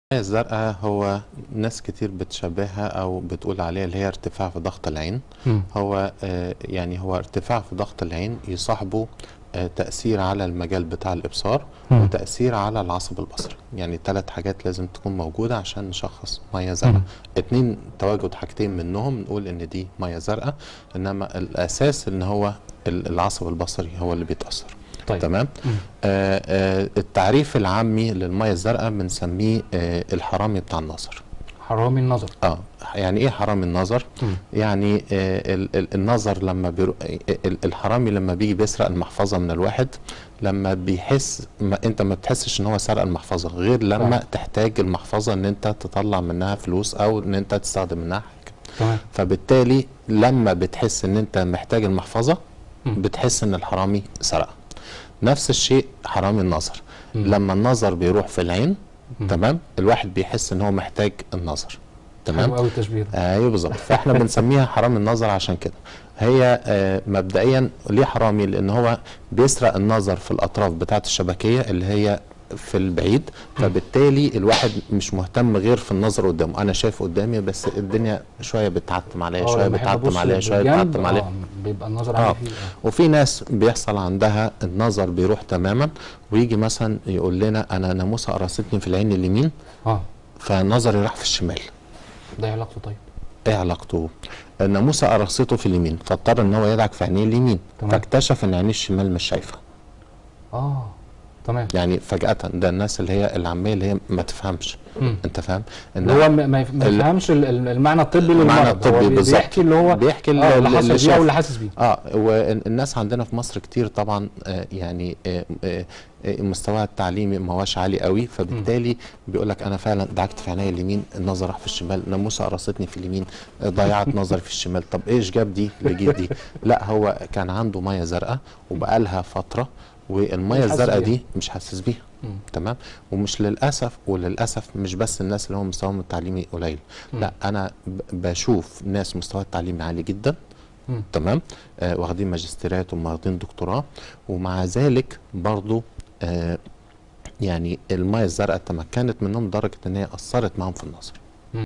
المية الزرقاء هو ناس كتير بتشبهها او بتقول عليها اللي هي ارتفاع في ضغط العين مم. هو آه، يعني هو ارتفاع في ضغط العين يصاحبه آه، تأثير على المجال بتاع الإبصار مم. وتأثير على العصب البصري يعني ثلاث حاجات لازم تكون موجودة عشان نشخص مية زرقاء مم. اتنين تواجد حاجتين منهم نقول ان دي مية زرقاء انما الاساس ان هو ال- العصب البصري هو اللي بيتأثر طيب تمام مم. آه آه التعريف العامي للمية الزرقاء بنسميه آه الحرامي بتاع النظر حرامي النظر اه يعني ايه حرامي النظر مم. يعني آه ال- ال- النظر لما بيرو... ال- ال- الحرامي لما بيجي بيسرق المحفظه من الواحد لما بيحس ما انت ما بتحسش ان هو سرق المحفظه غير لما فعلا. تحتاج المحفظه ان انت تطلع منها فلوس او ان انت تستخدم منها حاجه تمام فبالتالي لما بتحس ان انت محتاج المحفظه مم. بتحس ان الحرامي سرق نفس الشيء حرامي النظر مم. لما النظر بيروح في العين مم. تمام الواحد بيحس ان هو محتاج النظر تمام حلو قوي التشبيه ده ايوه بالظبط فاحنا بنسميها حرام النظر عشان كده هي آه، مبدئيا ليه حرامي لان هو بيسرق النظر في الاطراف بتاعه الشبكيه اللي هي في البعيد فبالتالي الواحد مش مهتم غير في النظر قدامه انا شايف قدامي بس الدنيا شويه بتعتم عليا آه، شويه لما أحب بتعتم أبص عليا شويه بالجنب، بتعتم عليا آه، بيبقى النظر اه عندي فيه آه. وفي ناس بيحصل عندها النظر بيروح تماما ويجي مثلا يقول لنا انا ناموسه قرصتني في العين اليمين اه فنظري راح في الشمال ده إيه علاقته طيب ايه علاقته؟ الناموسه قرصته في اليمين فاضطر ان هو يدعك في عينيه اليمين تمام. فاكتشف ان عينيه الشمال مش شايفه اه تمام يعني فجاه ده الناس اللي هي العاميه اللي هي ما تفهمش مم. انت فاهم؟ اللي هو ما ما ال- يفهمش ال- ال- المعنى الطبي للمرض المعنى هو الطبي بي- بالظبط. بيحكي اللي هو بيحكي آه اللي اللي حصل بيه شافه. او اللي حاسس بيه اه والناس عندنا في مصر كتير طبعا آه يعني آه آه آه، مستواها التعليمي ما هوش عالي قوي فبالتالي بيقول لك انا فعلا دعكت في عينيا اليمين النظر راح في الشمال ناموسه قرصتني في اليمين آه، ضيعت نظري في الشمال طب ايش جاب دي لجيت دي لا هو كان عنده ميه زرقاء وبقالها فتره والميه مش حاسس الزرقاء بيها. دي مش حاسس بيها مم. تمام ومش للاسف وللاسف مش بس الناس اللي هم مستواهم التعليمي قليل مم. لا انا ب- بشوف ناس مستوى التعليمي عالي جدا مم. تمام آه واخدين ماجستيرات وواخدين دكتوراه ومع ذلك برضو آه يعني الميه الزرقاء تمكنت منهم لدرجه ان هي اثرت معاهم في النظر